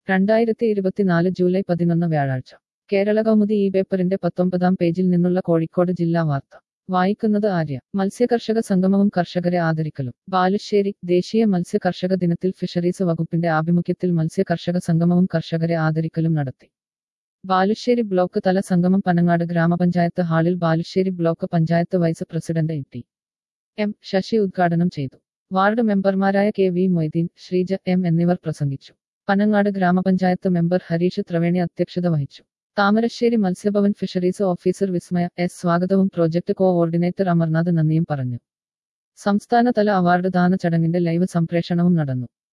രണ്ടായിരത്തി ഇരുപത്തിനാല് ജൂലൈ പതിനൊന്ന് വ്യാഴാഴ്ച കേരള കൗമുദി ഈ പേപ്പറിന്റെ പത്തൊമ്പതാം പേജിൽ നിന്നുള്ള കോഴിക്കോട് ജില്ലാ വാർത്ത വായിക്കുന്നത് ആര്യ മത്സ്യകർഷക സംഗമവും കർഷകരെ ആദരിക്കലും ബാലുശ്ശേരി ദേശീയ മത്സ്യ കർഷക ദിനത്തിൽ ഫിഷറീസ് വകുപ്പിന്റെ ആഭിമുഖ്യത്തിൽ മത്സ്യ കർഷക സംഗമവും കർഷകരെ ആദരിക്കലും നടത്തി ബാലുശ്ശേരി ബ്ലോക്ക് തല സംഗമം പനങ്ങാട് ഗ്രാമപഞ്ചായത്ത് ഹാളിൽ Balussery block panchayat vice president T M Sasi ഉദ്ഘാടനം ചെയ്തു വാർഡ് മെമ്പർമാരായ K V Moideen Sreeja M എന്നിവർ പ്രസംഗിച്ചു പനങ്ങാട് ഗ്രാമപഞ്ചായത്ത് മെമ്പർ ഹരീഷ് ത്രവേണി അധ്യക്ഷത വഹിച്ചു Thamarassery Matsyabhavan fisheries officer Vismaya S സ്വാഗതവും പ്രോജക്ട് കോഓർഡിനേറ്റർ അമർനാഥ് നന്ദിയും പറഞ്ഞു സംസ്ഥാനതല അവാർഡ് ദാന ചടങ്ങിന്റെ ലൈവ് സംപ്രേഷണവും നടന്നു